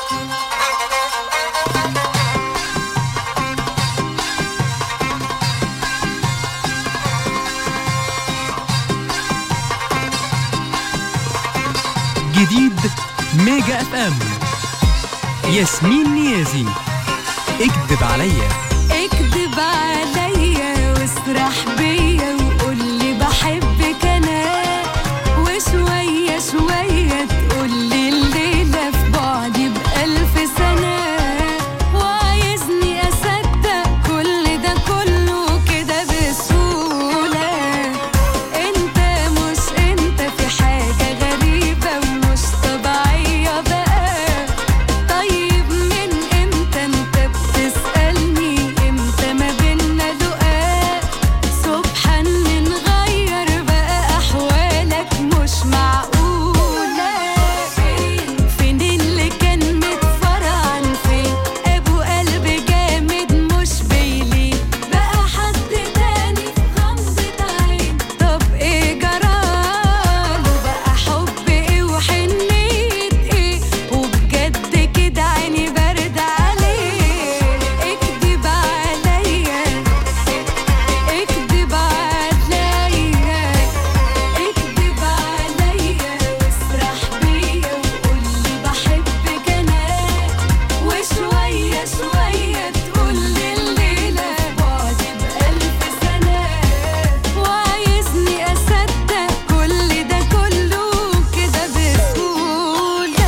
جديد ميجا اف ام ياسمين نيازي اكذب عليا اكدب عليا واسرح بيا وقولي بحبك انا وشوية شوية تقولي الليلة في بعدي بألف سنة وعايزني أصدق كل ده كله كده بسهولة انت مش انت في حاجة غريبة ومش طبيعية بقى طيب من امتى انت بتسألني امتى ما بينا لقاء سبحان نغير بقى احوالك مش معقولة فين فين اللي كان متفرعن فين ابو قلب جامد مش بيلين بقى حد تاني في غمضة عين طب ايه جراله بقى حب ايه وحنية ايه وبجد كده عيني برد عليه اكدب عليا اكدب عليا اكدب عليا واسرح بيا وقولي بحبك انا وشوية شوية تقولي الليلة بعدي بألف سنة وعايزني أصدق كل ده كله كده بسهولة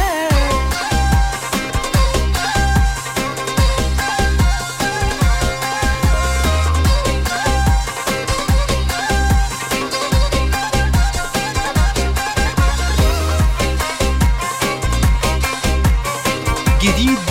جديد